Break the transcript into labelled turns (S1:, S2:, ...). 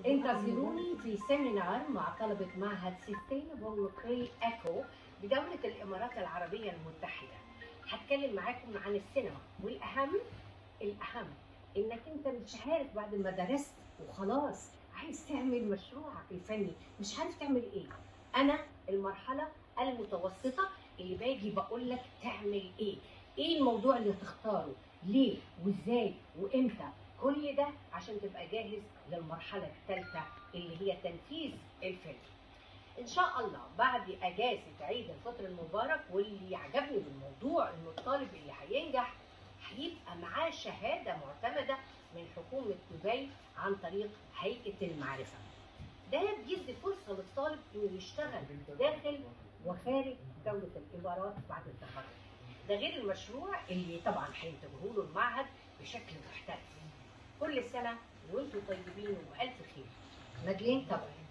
S1: انتظروني في سيمينار مع طلبة معهد سستينبل كري ايكو بدولة الامارات العربية المتحدة هتكلم معاكم عن السينما والاهم الاهم انك انت مش عارف بعد ما درست وخلاص عايز تعمل مشروعك الفني مش عارف تعمل ايه انا المرحلة المتوسطة اللي باجي بقول لك تعمل ايه ايه الموضوع اللي تختاره ليه وازاي وامتى كل ده عشان تبقى جاهز للمرحله الثالثه اللي هي تنفيذ الفيلم ان شاء الله بعد اجازه عيد الفطر المبارك واللي عجبني بالموضوع انه الطالب اللي هينجح هيبقى معاه شهاده معتمده من حكومه دبي عن طريق هيئه المعرفه ده بيدي فرصه للطالب انه يشتغل داخل وخارج دوله الامارات بعد التخرج ده غير المشروع اللي طبعا هينتجه له المعهد بشكل محترف كل سنه وانتم طيبين وبالف خير مدلين طبعا